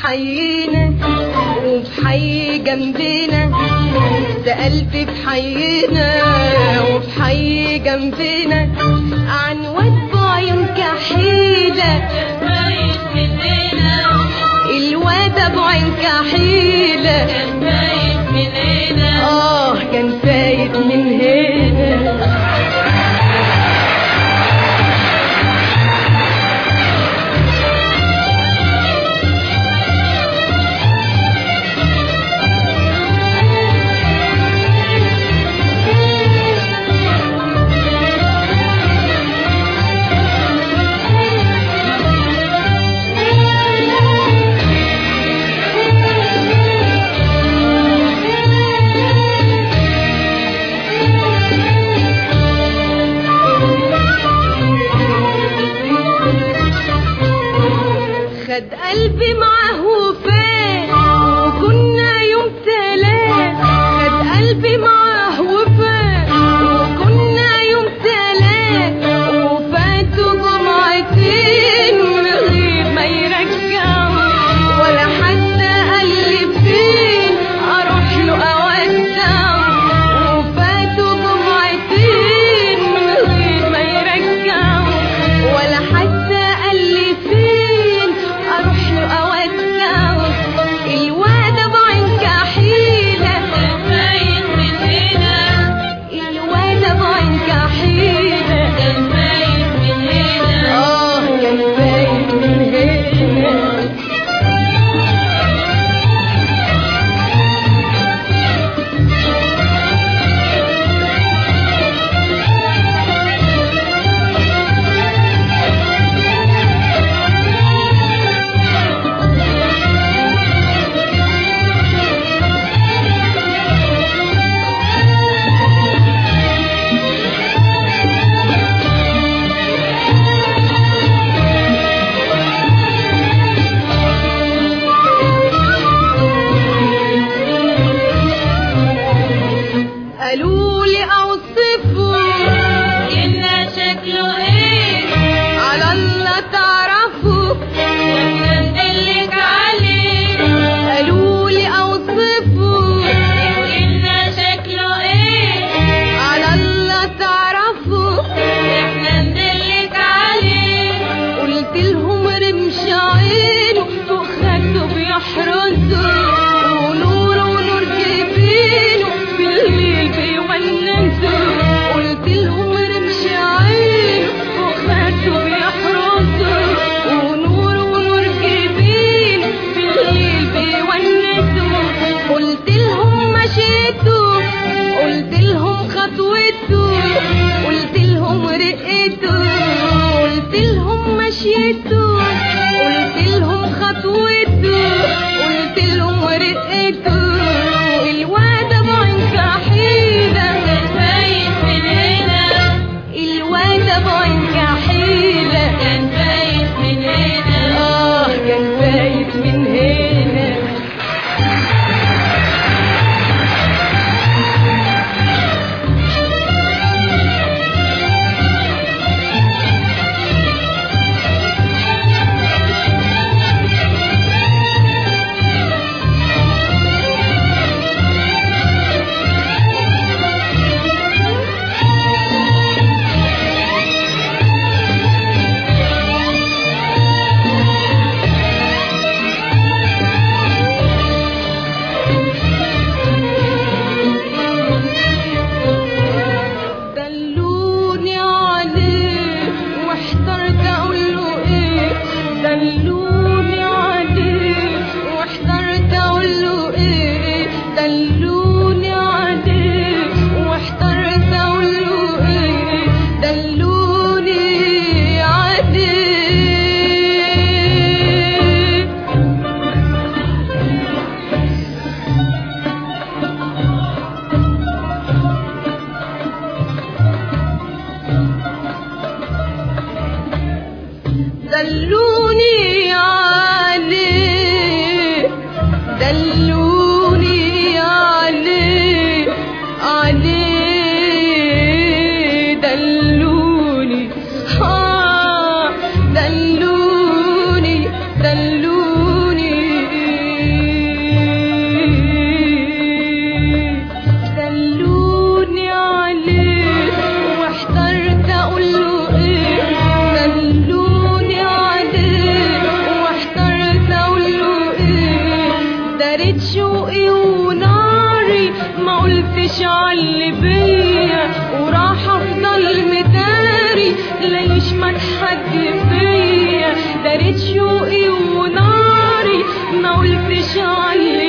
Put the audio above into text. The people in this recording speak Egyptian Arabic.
حينا وفي حي جنبنا سألت في حينا وفي حي جنبنا عن واد بعيون كحيلة بايت مننا الواد ابو عين كحيلة بايت مننا اه كان فايت من هنا خد قلبي معاه وفات وكنا يوم تلات خد قلبي معاه وفات وكنا يوم تلات وفاتوا جمعتين من غير ما يرجعوا ولا حتى قال لي فين اروح له اودعه وفاتوا جمعتين من غير ما يرجعوا ولا حتى قال لي فين اروح له اودعه الواد ابو عين كحيله بايت مننا الواد ابو عين كحيله بايت مننا اه كان باين من هنا قالوا لي اوصفه إن شكله إيه على الله تعرفه إحنا ندلك عليه قالوا لي اوصفه إن شكله إيه على الله تعرفه إحنا ندلك عليه قلت لهم رمش عينه فوق خده بيحرسه ونوره ونور جبينه بالليل بيونسه قلت لهم رمش عينه فوق خده بيحرسه ونوره ونور جبينه بالليل بيونسه قلت لهم مشيته قلت لهم خطوته قلت لهم رقته قلت لهم مشيته قلت لهم خطوته قلت لهم رقته الواد ابو عين كحيله بايت مننا الواد ابو عين كحيله كان بايت مننا اه كان بايت من هنا دلوني عليه واحترت اقول له ايه دلوني عليه واحترت اقول له ايه دلوني عليه واحترت اقول له ايه دلوني عليه دلوني عليه دلوني عليه عليه دلوني آه دلوني دلوني شوية